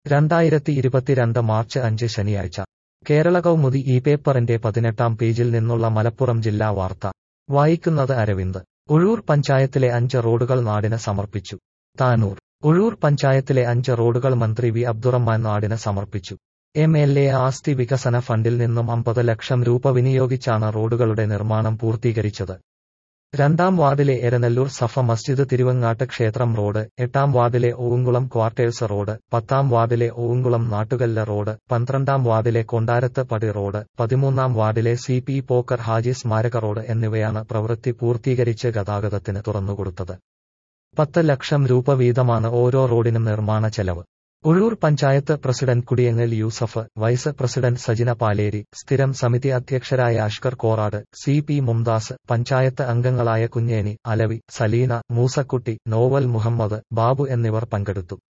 രണ്ടായിരത്തി ഇരുപത്തിരണ്ട് മാർച്ച് അഞ്ച് ശനിയാഴ്ച കേരള കൗമുദി ഈ പേപ്പറിന്റെ പതിനെട്ടാം പേജിൽ നിന്നുള്ള മലപ്പുറം ജില്ലാ വാർത്ത വായിക്കുന്നത് അരവിന്ദ് ഉഴൂർ പഞ്ചായത്തിലെ അഞ്ച് റോഡുകൾ നാടിന് സമർപ്പിച്ചു താനൂർ ഉഴൂർ പഞ്ചായത്തിലെ അഞ്ച് റോഡുകൾ മന്ത്രി വി അബ്ദുറഹ്മാൻ നാടിന് സമർപ്പിച്ചു എം എൽ എ ആസ്തി വികസന ഫണ്ടിൽ നിന്നും അമ്പത് ലക്ഷം രൂപ വിനിയോഗിച്ചാണ് റോഡുകളുടെ നിർമ്മാണം പൂർത്തീകരിച്ചത് രണ്ടാം വാർഡിലെ എരനെല്ലൂർ സഫ മസ്ജിദ് തിരുവങ്ങാട്ട് ക്ഷേത്രം റോഡ് എട്ടാം വാർഡിലെ ഓവുംകുളം ക്വാർട്ടേഴ്സ് റോഡ് പത്താം വാർഡിലെ ഓവുംകുളം നാട്ടുകല്ല് റോഡ് പന്ത്രണ്ടാം വാർഡിലെ കൊണ്ടാരത്ത് പടി റോഡ് പതിമൂന്നാം വാർഡിലെ സി പി പോക്കർ ഹാജി സ്മാരക റോഡ് എന്നിവയാണ് പ്രവൃത്തി പൂർത്തീകരിച്ച് ഗതാഗതത്തിന് തുറന്നുകൊടുത്തത് പത്ത് ലക്ഷം രൂപ വീതമാണ് ഓരോ റോഡിനും നിർമ്മാണ ചെലവ് Ozhur panchayat president Kudiyangal Yusuf vice president Sajina Paleri സ്ഥിരം സമിതി അധ്യക്ഷരായ അഷ്കർ കോറാട് സി പി മുംദാസ് പഞ്ചായത്ത് അംഗങ്ങളായ കുഞ്ഞേനി അലവി സലീന മൂസക്കുട്ടി നോവൽ മുഹമ്മദ് ബാബു എന്നിവർ പങ്കെടുത്തു